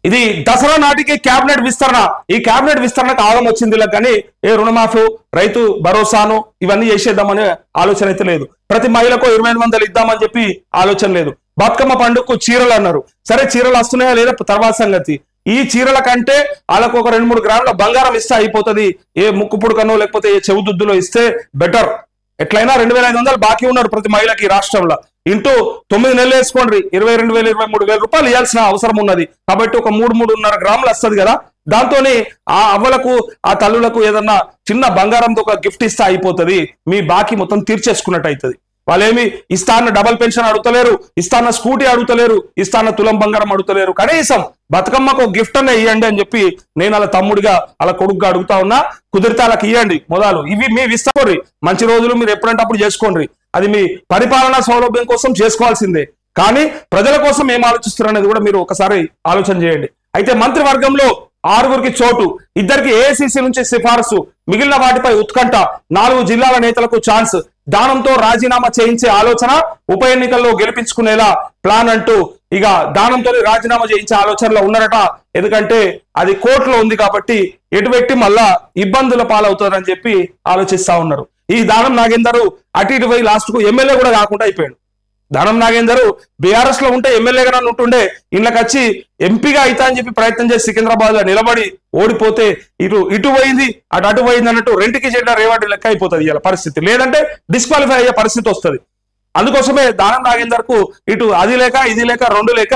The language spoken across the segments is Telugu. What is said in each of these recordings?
ఇది దసరా నాటికి కేబినెట్ విస్తరణ ఈ కేబినెట్ విస్తరణకు ఆగం వచ్చింది ఇలా కానీ ఏ రుణమాఫీ రైతు భరోసాను ఇవన్నీ చేసేద్దామనే ఆలోచన అయితే లేదు ప్రతి మహిళకు ఇరవై ఐదు వందలు ఇద్దామని చెప్పి ఆలోచన లేదు బతుకమ్మ పండుగకు చీరలు అన్నారు సరే చీరలు వస్తున్నాయా లేదా తర్వాత సంగతి ఈ చీరల కంటే వాళ్ళకు ఒక రెండు మూడు గ్రాముల బంగారం ఇస్తే అయిపోతుంది ఏ ముక్కు పుడకనో లేకపోతే ఏ చెవుదుద్దులో ఇస్తే బెటర్ ఎట్లయినా రెండు వేల ఐదు వందలు బాకీ ఉన్నారు ప్రతి మహిళకి ఈ రాష్ట్రంలో ఇంటూ తొమ్మిది నెలలు వేసుకోండి ఇరవై రెండు వేల ఇరవై మూడు వేల రూపాయలు ఇవ్వాల్సిన అవసరం ఉన్నది కాబట్టి ఒక మూడు మూడున్నర గ్రాములు వస్తుంది కదా దాంతోని ఆ అవ్వలకు ఆ తల్లులకు ఏదన్నా చిన్న బంగారంతో ఒక గిఫ్ట్ ఇస్తే అయిపోతుంది మీ బాకీ మొత్తం తీర్చేసుకున్నట్టు అవుతుంది వాళ్ళేమి ఇస్తాన్న డబల్ పెన్షన్ అడుగుతలేరు ఇస్తాన్న స్కూటీ అడుగుతలేరు ఇస్తాన్న తులం బంగారం అడుగుతలేరు కనీసం బతుకమ్మకు గిఫ్ట్ అనే ఇవ్వండి అని చెప్పి నేను అలా తమ్ముడిగా అలా కొడుకుగా అడుగుతా ఉన్నా కుదిరితే వాళ్ళకి ఇవ్వండి మొదలు ఇవి మీ ఇస్తాకోర్రి మంచి రోజులు మీరు ఎప్పుడంటే అప్పుడు చేసుకోండి అది మీ పరిపాలనా సౌలభ్యం కోసం చేసుకోవాల్సిందే కానీ ప్రజల కోసం ఏం ఆలోచిస్తారు అనేది కూడా మీరు ఒకసారి ఆలోచన చేయండి అయితే మంత్రివర్గంలో ఆరుగురికి చోటు ఇద్దరికి ఏఐసిసి నుంచి సిఫారసు మిగిలిన వాటిపై ఉత్కంఠ నాలుగు జిల్లాల నేతలకు ఛాన్స్ దానంతో రాజీనామా చేయించే ఆలోచన ఉప ఎన్నికల్లో గెలిపించుకునేలా ప్లాన్ అంటూ ఇక దానంతో రాజీనామా చేయించే ఆలోచనలో ఉన్నారట ఎందుకంటే అది కోర్టులో ఉంది కాబట్టి ఎటు పెట్టి మళ్ళా ఇబ్బందుల పాలవుతారని చెప్పి ఆలోచిస్తా ఉన్నారు ఈ దానం నాగేందర్ అటు ఇటు పోయి లాస్ట్ కు ఎమ్మెల్యే కూడా కాకుండా అయిపోయాడు దానం నాగేందర్ బీఆర్ఎస్ లో ఉంటే ఎమ్మెల్యేగా నన్ను ఉంటుండే ఇళ్ళకి వచ్చి ఎంపీగా అయితా అని చెప్పి ప్రయత్నం చేసి సికింద్రాబాద్ లో నిలబడి ఓడిపోతే ఇటు ఇటు పోయింది అటు అటు పోయింది అన్నట్టు రెండుకి చెడ్డ రేవాడి లెక్క అయిపోతుంది ఇలా పరిస్థితి లేదంటే డిస్క్వాలిఫై అయ్యే పరిస్థితి వస్తుంది అందుకోసమే దానం నాగేందర్ కు ఇటు అది లేక ఇది లేక రెండు లేక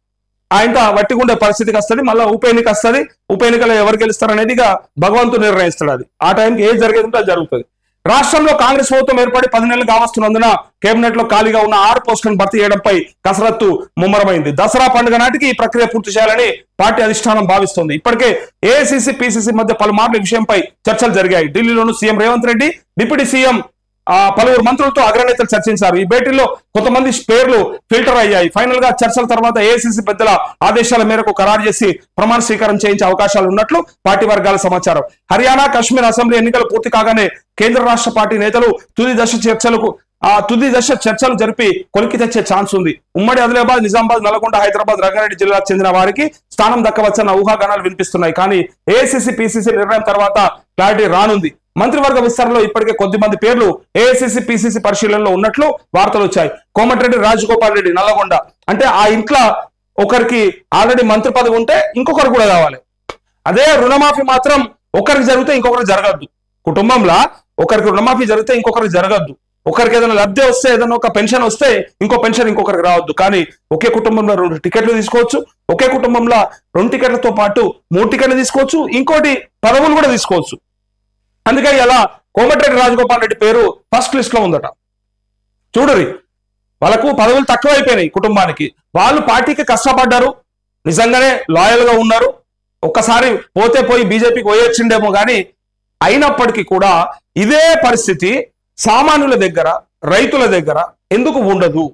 ఆయన వట్టిగుండే పరిస్థితికి వస్తుంది మళ్ళీ ఉప ఎన్నిక వస్తుంది ఉప ఎన్నికలో ఎవరు గెలుస్తారు అనేది ఇక భగవంతుడు నిర్ణయిస్తాడు అది ఆ టైంకి ఏది జరిగేది ఉంటే అది జరుగుతుంది రాష్ట్రంలో కాంగ్రెస్ ప్రభుత్వం ఏర్పడి పది నెలలు కావస్తున్నందున కేబినెట్ లో ఖాళీగా ఉన్న ఆరు పోస్టులను భర్తీ చేయడంపై కసరత్తు ముమ్మరమైంది దసరా పండుగ నాటికి ఈ ప్రక్రియ పూర్తి చేయాలని పార్టీ అధిష్టానం భావిస్తోంది ఇప్పటికే ఏఐసిసి పిసిసి మధ్య పలుమార్లు ఈ విషయంపై చర్చలు జరిగాయి ఢిల్లీలోను CM Revanth Reddy deputy CM ఆ పలువురు మంత్రులతో అగ్రనేతలు చర్చించారు ఈ భేటీలో కొంతమంది పేర్లు ఫిల్టర్ అయ్యాయి ఫైనల్ గా చర్చల తర్వాత ఏఐసిసి పెద్దల ఆదేశాల మేరకు ఖరారు చేసి ప్రమాణ స్వీకారం చేయించే అవకాశాలు ఉన్నట్లు పార్టీ వర్గాల సమాచారం హర్యానా కాశ్మీర్ అసెంబ్లీ ఎన్నికలు పూర్తి కాగానే కేంద్ర రాష్ట్ర పార్టీ నేతలు తుది దశ చర్చలకు ఆ తుది దశ చర్చలు జరిపి కొలికి తెచ్చే ఛాన్స్ ఉంది ఉమ్మడి ఆదిలాబాద్ నిజామాబాద్ నల్గొండ హైదరాబాద్ రంగారెడ్డి జిల్లాకు చెందిన వారికి స్థానం దక్కవచ్చన్న ఊహాగానాలు వినిపిస్తున్నాయి కానీ ఏఐసిసి పిసిసి నిర్ణయం తర్వాత క్లారిటీ రానుంది మంత్రివర్గ విస్తరణలో ఇప్పటికే కొద్ది మంది పేర్లు ఏఐసిసి పిసిసి పరిశీలనలో ఉన్నట్లు వార్తలు వచ్చాయి కోమటిరెడ్డి రాజగోపాల్ రెడ్డి నల్లగొండ అంటే ఆ ఇంట్లో ఒకరికి ఆల్రెడీ మంత్రి పదవి ఉంటే ఇంకొకరు కూడా కావాలి అదే రుణమాఫీ మాత్రం ఒకరికి జరిగితే ఇంకొకరికి జరగద్దు కుటుంబంలో ఒకరికి రుణమాఫీ జరిగితే ఇంకొకరికి జరగద్దు ఒకరికి ఏదైనా లబ్ధి వస్తే ఏదైనా ఒక పెన్షన్ వస్తే ఇంకో పెన్షన్ ఇంకొకరికి రావద్దు కానీ ఒకే కుటుంబంలో రెండు టికెట్లు తీసుకోవచ్చు ఒకే కుటుంబంలో రెండు టికెట్లతో పాటు మూడు టికెట్లు తీసుకోవచ్చు ఇంకోటి పదవులు కూడా తీసుకోవచ్చు అందుకే ఇలా కోమటిరెడ్డి రాజగోపాల్ రెడ్డి పేరు ఫస్ట్ లిస్ట్ లో ఉందట చూడరి వాళ్ళకు పదవులు తక్కువ అయిపోయినాయి కుటుంబానికి వాళ్ళు పార్టీకి కష్టపడ్డారు నిజంగానే లాయల్ గా ఉన్నారు ఒక్కసారి పోతే పోయి బీజేపీకి పోయొచ్చిండేమో కానీ అయినప్పటికీ కూడా ఇదే పరిస్థితి సామాన్యుల దగ్గర రైతుల దగ్గర ఎందుకు ఉండదు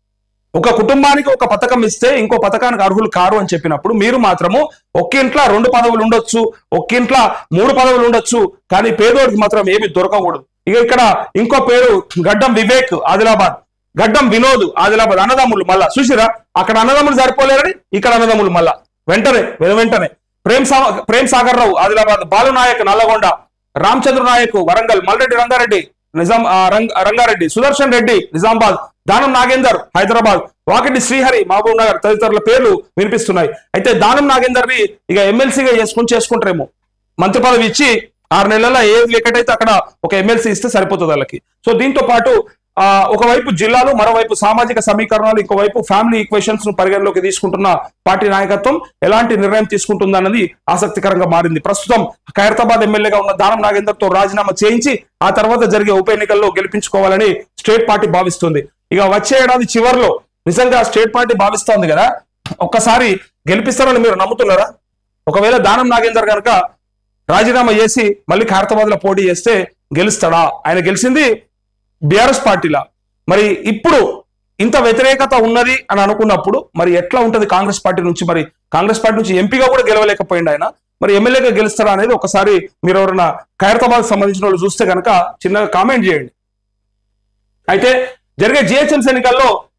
ఒక కుటుంబానికి ఒక పథకం ఇస్తే ఇంకో పథకానికి అర్హులు కారు అని చెప్పినప్పుడు మీరు మాత్రము ఒక్కింట్లో రెండు పదవులు ఉండొచ్చు ఒక్కింట్లో మూడు పదవులు ఉండొచ్చు కానీ పేదోడికి మాత్రం ఏమి దొరకకూడదు ఇక ఇక్కడ ఇంకో పేరు గడ్డం వివేక్ ఆదిలాబాద్ గడ్డం వినోద్ ఆదిలాబాద్ అన్నదమ్ములు మళ్ళా చూసిరా అక్కడ అన్నదమ్ములు సరిపోలేరని ఇక్కడ అన్నదమ్ములు మళ్ళా వెంటనే వెను వెంటనే ప్రేమ్ సా ప్రేమ్ సాగర్ రావు ఆదిలాబాద్ బాలు నాయక్ నల్లగొండ రామచంద్ర నాయక్ వరంగల్ మల్రెడ్డి రంగారెడ్డి నిజాం ఆ, రంగ- రంగారెడ్డి సుదర్శన్ రెడ్డి నిజామాబాద్ దానం నాగేందర్ హైదరాబాద్ వాకిటి శ్రీహరి మహబూబ్ నగర్ తదితరుల పేర్లు వినిపిస్తున్నాయి అయితే దానం నాగేందర్ ని ఇక ఎమ్మెల్సీగా చేసుకుని చేసుకుంటారేమో మంత్రి పదవి ఇచ్చి ఆరు నెలల ఏది లేకటైతే అక్కడ ఒక ఎమ్మెల్సీ ఇస్తే సరిపోతుంది వాళ్ళకి సో దీంతో పాటు ఆ ఒకవైపు జిల్లాలు మరోవైపు సామాజిక సమీకరణాలు ఇంకోవైపు ఫ్యామిలీ ఈక్వేషన్స్ ను పరిగణలోకి తీసుకుంటున్న పార్టీ నాయకత్వం ఎలాంటి నిర్ణయం తీసుకుంటుందన్నది ఆసక్తికరంగా మారింది ప్రస్తుతం ఖైరతాబాద్ ఎమ్మెల్యేగా ఉన్న దానం నాగేందర్ తో రాజీనామా చేయించి ఆ తర్వాత జరిగే ఉప ఎన్నికల్లో గెలిపించుకోవాలని స్టేట్ పార్టీ భావిస్తుంది ఇక వచ్చే ఏడాది చివరిలో నిజంగా స్టేట్ పార్టీ భావిస్తోంది కదా ఒక్కసారి గెలిపిస్తారని మీరు నమ్ముతున్నారా ఒకవేళ దానం నాగేందర్ కనుక రాజీనామా చేసి మళ్ళీ ఖైరతాబాద్ లో పోటీ చేస్తే గెలుస్తాడా ఆయన గెలిచింది బీఆర్ఎస్ పార్టీలా మరి ఇప్పుడు ఇంత వ్యతిరేకత ఉన్నది అని అనుకున్నప్పుడు మరి ఎట్లా ఉంటది కాంగ్రెస్ పార్టీ నుంచి మరి కాంగ్రెస్ పార్టీ నుంచి ఎంపీగా కూడా గెలవలేకపోయింది ఆయన మరి ఎమ్మెల్యేగా గెలుస్తారా అనేది ఒకసారి మీరు ఎవరైనా ఖైరతాబాద్ సంబంధించిన వాళ్ళు చూస్తే కనుక చిన్నగా కామెంట్ చేయండి అయితే జరిగే జిహెచ్ఎంసీ ఎన్నికల్లో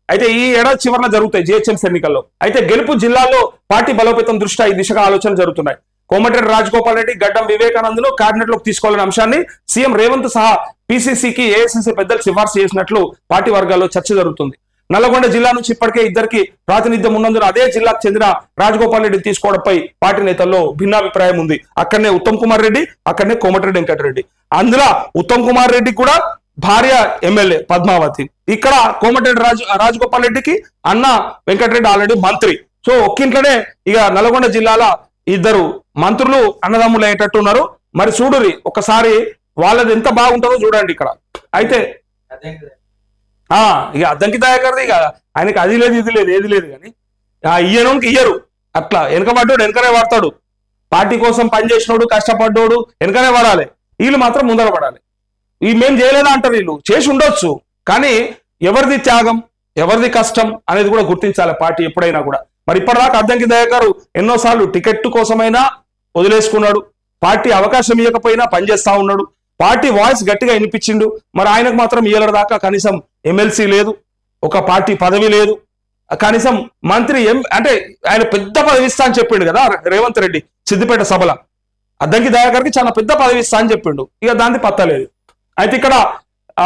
అయితే ఈ ఏడాది చివరిలో జరుగుతాయి జిహెచ్ఎంసీ ఎన్నికల్లో అయితే గెలుపు జిల్లాల్లో పార్టీ బలోపేతం దృష్ట్యా ఈ దిశగా ఆలోచనలు జరుగుతున్నాయి కోమటిరెడ్డి రాజగోపాల్ రెడ్డి గడ్డం వివేకానంద్ను కేబినెట్ లోకి తీసుకోవాలనే అంశాన్ని సీఎం రేవంత్ సహా పిసిసికి ఏఐసిసి పెద్దలు సిఫార్సు చేసినట్లు పార్టీ వర్గాల్లో చర్చ జరుగుతుంది నల్లగొండ జిల్లా నుంచి ఇప్పటికే ఇద్దరికి ప్రాతినిధ్యం ఉన్నందున అదే జిల్లాకు చెందిన రాజగోపాల్ రెడ్డి తీసుకోవడంపై పార్టీ నేతల్లో భిన్నాభిప్రాయం ఉంది అక్కడనే ఉత్తమ్ కుమార్ రెడ్డి అక్కడనే కోమటిరెడ్డి వెంకటరెడ్డి అందులో ఉత్తమ్ కుమార్ రెడ్డి కూడా భార్య ఎమ్మెల్యే పద్మావతి ఇక్కడ కోమటిరెడ్డి రాజు రాజగోపాల్ రెడ్డికి అన్న వెంకటరెడ్డి ఆల్రెడీ మంత్రి సో ఒక్కింట్లోనే ఇక నల్గొండ జిల్లాల ఇద్దరు మంత్రులు అన్నదమ్ములు అయ్యేటట్టు ఉన్నారు మరి చూడురి ఒకసారి వాళ్ళది ఎంత బాగుంటుందో చూడండి ఇక్కడ అయితే ఆ ఇక అద్దంకి దయాకర్ది ఇక ఆయనకి అది లేదు ఇది లేదు ఏది లేదు కానీ ఆ ఇయ్యనోనికి ఇయ్యరు అట్లా వెనకబడ్డోడు వెనకనే పడతాడు పార్టీ కోసం పనిచేసినోడు కష్టపడ్డోడు వెనకనే పడాలి వీళ్ళు మాత్రం ముందర పడాలి ఈ మేం చేయలేదా అంటారు వీళ్ళు చేసి ఉండొచ్చు కానీ ఎవరిది త్యాగం ఎవరిది కష్టం అనేది కూడా గుర్తించాలి పార్టీ ఎప్పుడైనా కూడా మరి ఇప్పటిదాకా అద్దంకి దయాకరు ఎన్నోసార్లు టికెట్ కోసమైనా వదిలేసుకున్నాడు పార్టీ అవకాశం ఇవ్వకపోయినా పనిచేస్తా ఉన్నాడు పార్టీ వాయిస్ గట్టిగా వినిపించిండు మరి ఆయనకు మాత్రం ఇయ్యల దాకా కనీసం ఎమ్మెల్సీ లేదు ఒక పార్టీ పదవి లేదు కనీసం మంత్రి ఎం అంటే ఆయన పెద్ద పదవి ఇస్తా అని చెప్పిండు కదా రేవంత్ రెడ్డి సిద్దిపేట సభల అద్దంకి దయాకర్కి చాలా పెద్ద పదవి ఇస్తా అని చెప్పిండు ఇక దాన్ని పత్తలేదు అయితే ఇక్కడ ఆ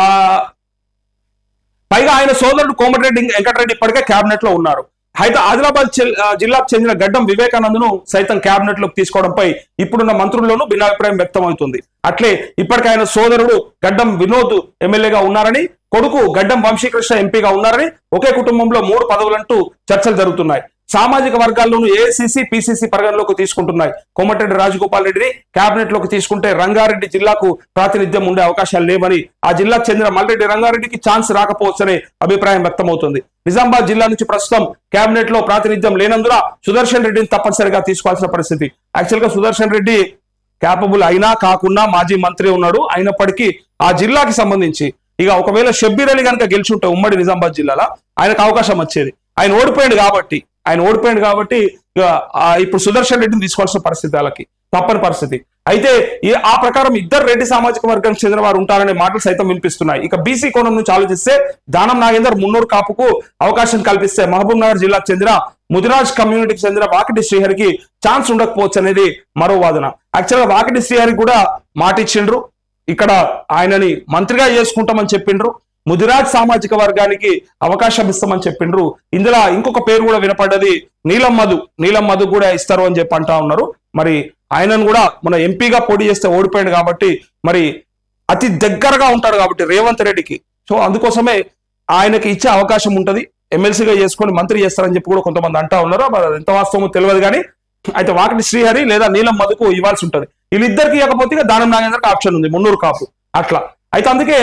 పైగా ఆయన సోదరుడు కోమటిరెడ్డి వెంకటరెడ్డి ఇప్పటికే కేబినెట్ లో ఉన్నారు అయితే ఆదిలాబాద్ జిల్- ఆ, జిల్లాకు చెందిన గడ్డం వివేకానందను సైతం కేబినెట్ లోకి తీసుకోవడంపై ఇప్పుడున్న మంత్రుల్లోనూ భిన్నాభిప్రాయం వ్యక్తం అవుతుంది అట్లే ఇప్పటికే ఆయన సోదరుడు గడ్డం వినోద్ ఎమ్మెల్యేగా ఉన్నారని కొడుకు గడ్డం వంశీకృష్ణ ఎంపీగా ఉన్నారని ఒకే కుటుంబంలో మూడు పదవులంటూ చర్చలు జరుగుతున్నాయి సామాజిక వర్గాల్లోనూ ఏఐసిసి పిసిసి పరిగణలోకి తీసుకుంటున్నాయి కోమటిరెడ్డి రాజగోపాల్ రెడ్డిని కేబినెట్ లోకి తీసుకుంటే రంగారెడ్డి జిల్లాకు ప్రాతినిధ్యం ఉండే అవకాశాలు లేవని ఆ జిల్లాకు చెందిన మల్రెడ్డి రంగారెడ్డికి ఛాన్స్ రాకపోవచ్చనే అభిప్రాయం వ్యక్తమవుతుంది నిజామాబాద్ జిల్లా నుంచి ప్రస్తుతం కేబినెట్ లో ప్రాతినిధ్యం లేనందున సుదర్శన్ రెడ్డిని తప్పనిసరిగా తీసుకోవాల్సిన పరిస్థితి యాక్చువల్ గా సుదర్శన్ రెడ్డి క్యాపబుల్ అయినా కాకుండా మాజీ మంత్రి ఉన్నాడు అయినప్పటికీ ఆ జిల్లాకి సంబంధించి ఇక ఒకవేళ షబ్బీర్ అలీ కనుక గెలిచుంటే ఉమ్మడి నిజామాబాద్ జిల్లాలో ఆయనకు అవకాశం వచ్చేది ఆయన ఓడిపోయాడు కాబట్టి ఆయన ఓడిపోయాడు కాబట్టి ఇక ఆ ఇప్పుడు సుదర్శన్ రెడ్డిని తీసుకోవాల్సిన పరిస్థితి వాళ్ళకి తప్పని పరిస్థితి అయితే ఈ ఆ ప్రకారం ఇద్దరు రెడ్డి సామాజిక వర్గానికి చెందిన వారు ఉంటారనే మాటలు సైతం వినిపిస్తున్నాయి ఇక బీసీ కోణం నుంచి ఆలోచిస్తే దానం నాగేందర్ మున్నూరు కాపుకు అవకాశం కల్పిస్తే మహబూబ్ నగర్ జిల్లాకు చెందిన ముదిరాజ్ కమ్యూనిటీకి చెందిన వాకిటి శ్రీహరికి ఛాన్స్ ఉండకపోవచ్చు అనేది మరో వాదన యాక్చువల్గా వాకిటి శ్రీహరికి కూడా మాట ఇచ్చిండ్రు ఇక్కడ ఆయనని మంత్రిగా చేసుకుంటామని చెప్పిండ్రు ముదిరాజ్ సామాజిక వర్గానికి అవకాశం ఇస్తామని చెప్పిండ్రు ఇందులో ఇంకొక పేరు కూడా వినపడ్డది నీలం మధు నీలం మధు కూడా ఇస్తారు అని చెప్పి అంటా ఉన్నారు మరి ఆయనను కూడా మన ఎంపీగా పోటీ చేస్తే ఓడిపోయాడు కాబట్టి మరి అతి దగ్గరగా ఉంటాడు కాబట్టి రేవంత్ రెడ్డికి సో అందుకోసమే ఆయనకి ఇచ్చే అవకాశం ఉంటది ఎమ్మెల్సీగా చేసుకొని మంత్రి చేస్తారని చెప్పి కూడా కొంతమంది అంటా ఉన్నారు మరి అది ఎంత వాస్తవమో తెలియదు కానీ అయితే వాకిటి శ్రీహరి లేదా నీలం మధుకు ఇవ్వాల్సి ఉంటది వీళ్ళిద్దరికి ఇవ్వకపోతే ఇక దానం నాగేంద్రకి ఆప్షన్ ఉంది మున్నూరు కాపు అట్లా అయితే అందుకే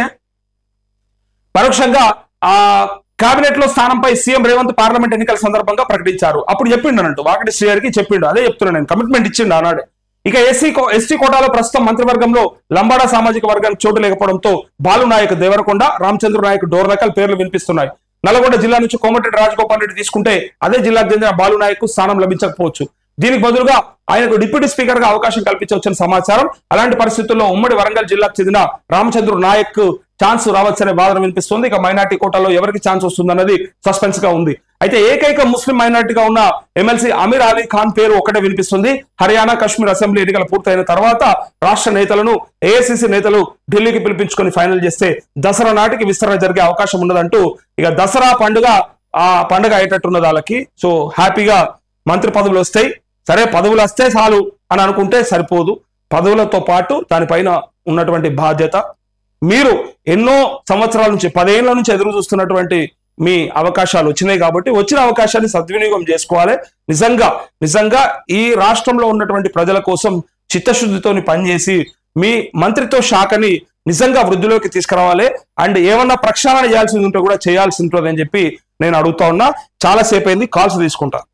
పరోక్షంగా ఆ కేబినెట్ లో స్థానంపై సీఎం రేవంత్ పార్లమెంట్ ఎన్నికల సందర్భంగా ప్రకటించారు అప్పుడు చెప్పిండు అన్నట్టు వాకటి శ్రీహరికి చెప్పిండు అదే చెప్తున్నా నేను కమిట్మెంట్ ఇచ్చిండు ఆనాడు ఇక ఎస్సీ ఎస్టీ కోటాలో ప్రస్తుతం మంత్రివర్గంలో లంబాడా సామాజిక వర్గానికి చోటు లేకపోవడంతో బాలు నాయక్ దేవరకొండ రామచంద్ర నాయక్ డోర్నకల్ పేర్లు వినిపిస్తున్నాయి నల్గొండ జిల్లా నుంచి కోమటిరెడ్డి రాజగోపాల్ రెడ్డి తీసుకుంటే అదే జిల్లాకు చెందిన బాలు నాయక్ స్థానం లభించకపోవచ్చు దీనికి బదులుగా ఆయనకు డిప్యూటీ స్పీకర్ గా అవకాశం కల్పించవచ్చని సమాచారం అలాంటి పరిస్థితుల్లో ఉమ్మడి వరంగల్ జిల్లాకు చెందిన రామచంద్ర నాయక్ ఛాన్స్ రావచ్చనే వాదన వినిపిస్తుంది ఇక మైనార్టీ కోటాలో ఎవరికి ఛాన్స్ వస్తుందన్నది సస్పెన్స్ గా ఉంది అయితే ఏకైక ముస్లిం మైనార్టీగా ఉన్న ఎమ్మెల్సీ అమీర్ అలీ ఖాన్ పేరు ఒకటే వినిపిస్తుంది హర్యానా కశ్మీర్ అసెంబ్లీ ఎన్నికలు పూర్తయిన తర్వాత రాష్ట్ర నేతలను ఏఐసిసి నేతలు ఢిల్లీకి పిలిపించుకొని ఫైనల్ చేస్తే దసరా నాటికి విస్తరణ జరిగే అవకాశం ఉన్నదంటూ ఇక దసరా పండుగ ఆ పండుగ అయ్యేటట్టున్నది వాళ్ళకి సో హ్యాపీగా మంత్రి పదవులు వస్తాయి సరే పదవులు వస్తే చాలు అని అనుకుంటే సరిపోదు పదవులతో పాటు దానిపైన ఉన్నటువంటి బాధ్యత మీరు ఎన్నో సంవత్సరాల నుంచి పదేళ్ల నుంచి ఎదురు చూస్తున్నటువంటి మీ అవకాశాలు వచ్చినాయి కాబట్టి వచ్చిన అవకాశాన్ని సద్వినియోగం చేసుకోవాలి నిజంగా నిజంగా ఈ రాష్ట్రంలో ఉన్నటువంటి ప్రజల కోసం చిత్తశుద్ధితోని పనిచేసి మీ మంత్రిత్వ శాఖని నిజంగా వృద్ధిలోకి తీసుకురావాలి అండ్ ఏమన్నా ప్రక్షాళన చేయాల్సి ఉంటే కూడా చేయాల్సి ఉంటుంది అని చెప్పి నేను అడుగుతా ఉన్నా చాలా సేపు అయింది కాల్స్ తీసుకుంటా